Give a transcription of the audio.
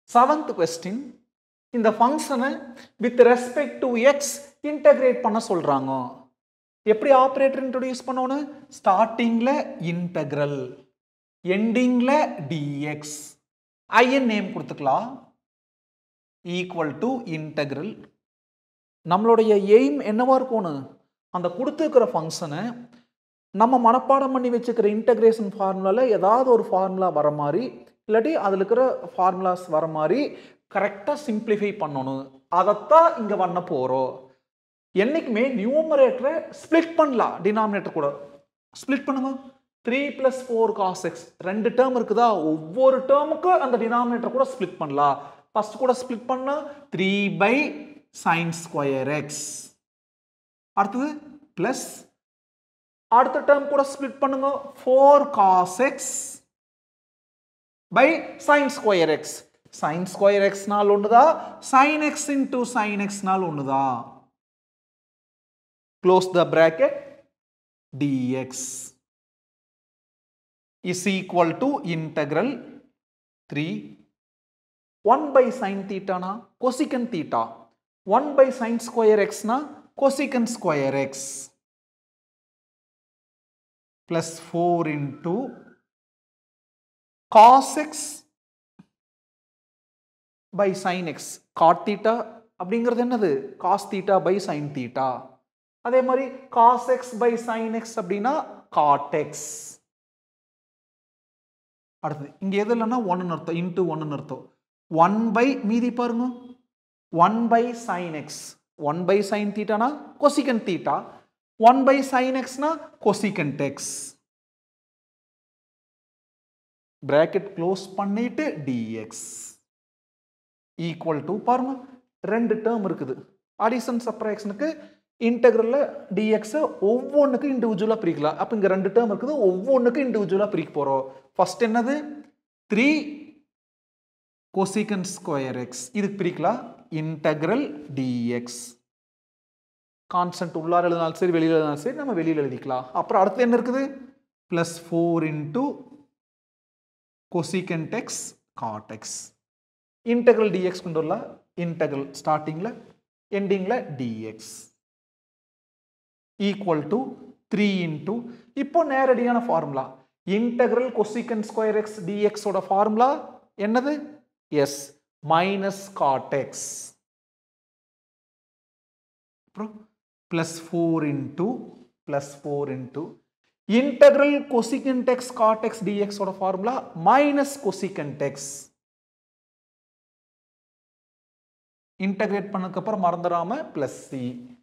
seventh question இந்த ஃபங்க்ஷனை with respect to X integrate பண்ண சொல்றாங்க எப்படி ஆப்ரேட்டர் இன்ட்ரோடியூஸ் பண்ணணும் ஸ்டார்டிங்ல இன்டகிரல் எண்டிங்ல டிஎக்ஸ் ஐஎன் நேம் கொடுத்துக்கலாம் ஈக்குவல் டு இன்டகிரல் நம்மளுடைய எய்ம் என்னவா இருக்கணும் அந்த கொடுத்துருக்கிற ஃபங்க்ஷனை நம்ம மனப்பாடம் பண்ணி வச்சுக்கிற இன்டகிரேஷன் ஃபார்முலாவில் ஏதாவது ஒரு ஃபார்முலா வர மாதிரி இல்லாட்டி அதில் இருக்கிற ஃபார்முலாஸ் வர மாதிரி கரெக்டாக சிம்பிளிஃபை பண்ணணும் அதைத்தான் இங்கே பண்ண போகிறோம் என்னைக்குமே நியூமரேட்டரை ஸ்ப்ளிட் பண்ணலாம் டினாமினேட்டர் கூட ஸ்ப்ளிட் பண்ணுங்க three plus four cos X ரெண்டு டேர்ம் இருக்குதா ஒவ்வொரு டேர்முக்கும் அந்த டினாமினேட்டர் கூட ஸ்ப்ளிட் பண்ணலாம் ஃபர்ஸ்ட் கூட ஸ்ப்ளிட் பண்ணா three by sine square X அடுத்தது ப்ளஸ் அடுத்த டேர்ம் கூட ஸ்ப்ளிட் பண்ணுங்க four cos X by sine square X sine square எக்ஸ்னால் ஒண்ணுதான் சைன் எக்ஸ் இன்டூ சைன் எக்ஸ்னால் ஒண்ணுதான் close the bracket dx is equal to integral 3 1 by sin theta na cosecant theta 1 by sin square x na cosecant square x plus 4 into cos x by sin x cot theta அப்படிங்கிறது என்னது cos theta by sin theta அதே மாதிரி cos x by sin x அப்படின்னா cot x அடுத்தது இங்க எது இல்லைன்னா ஒன்னு அர்த்தம் இன்ட்டு ஒன்னு அர்த்தம் ஒன் பை மீதி பாருங்க one by sine X one by sine தீட்டானா cosecant theta one by sine எக்ஸ்னா கொசிகன்ட் எக்ஸ் பிராக்கெட் க்ளோஸ் பண்ணிட்டு டிஎக்ஸ் ஈக்குவல் டு பாருங்க ரெண்டு டேர்ம் இருக்குது அடிஷன் சப்ராக்ஷனுக்கு இன்டெக்ரலில் டிஎக்ஸை ஒவ்வொன்றுக்கு இண்டிவிஜுவலாக பிரிக்கலாம் அப்போ இங்கே ரெண்டு டேர்ம் இருக்குது ஒவ்வொன்றுக்கும் இண்டிவிஜுவலாக பிரிக்க போகிறோம் ஃபர்ஸ்ட் என்னது த்ரீ கொசிகன் ஸ்கொயர் எக்ஸ் இதுக்கு பிரிக்கலாம் இன்டெக்ரல் டிஎக்ஸ் கான்ஸ்டன்ட் உள்ளார எழுதினாலும் சரி வெளியில் எழுதினாலும் சரி நம்ம வெளியில் எழுதிக்கலாம் அப்புறம் அடுத்து என்ன இருக்குது plus four into cosecant X cot X integral DX கொண்டு வரலாம் இன்டெக்ரல் ஸ்டார்டிங்கில் எண்டிங்கில் DX equal to three into இப்போ நேரடியான formula integral cosecant square X டிஎக்ஸோட ஃபார்முலா என்னது எஸ் மைனஸ் காட் எக்ஸ் அப்புறம் plus four into plus four into integral cosecant X cot X டிஎக்ஸோட formula minus cosecant X integrate பண்ணதுக்கப்புறம் மறந்துடாம plus C